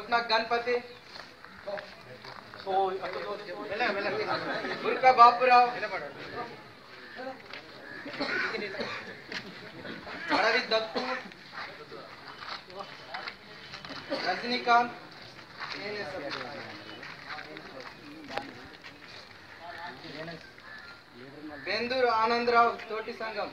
स्वप्ना गणपति बुरका बापूराव अडवी दत्तू रजनीकांत बेंदूर आनंदराव तोटी संघम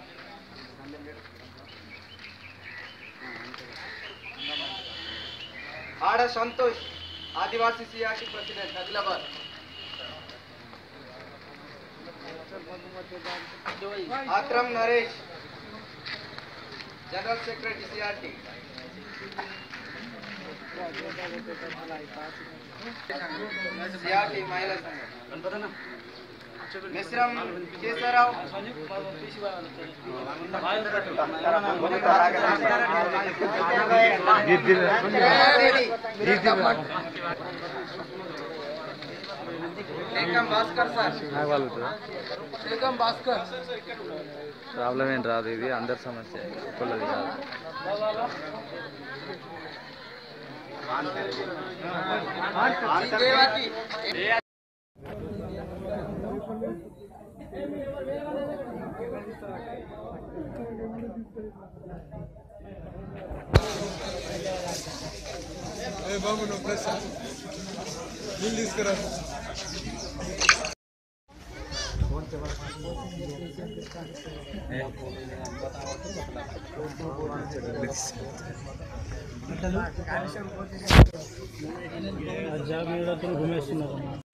आड़ संतोष आदिवासी सीआरटी प्रेसिडेंट आदिलाबाद आक्रम Naresh general secretary CRT CRT महिला संघ मिश्रम केशवराव टेकम भास्कर सर నాకు వాళ్ళుతుందా टेकम भास्कर ప్రాబ్లం ఏం రాదు ఇది అందరి సమస్య ఒక్కళ్ళది కాదు देवाती ఏ బాబు నువ్వు ప్లస్ నీళ్ళు తీసుకురా జాబ్ మీద घुमेస్తున్నారు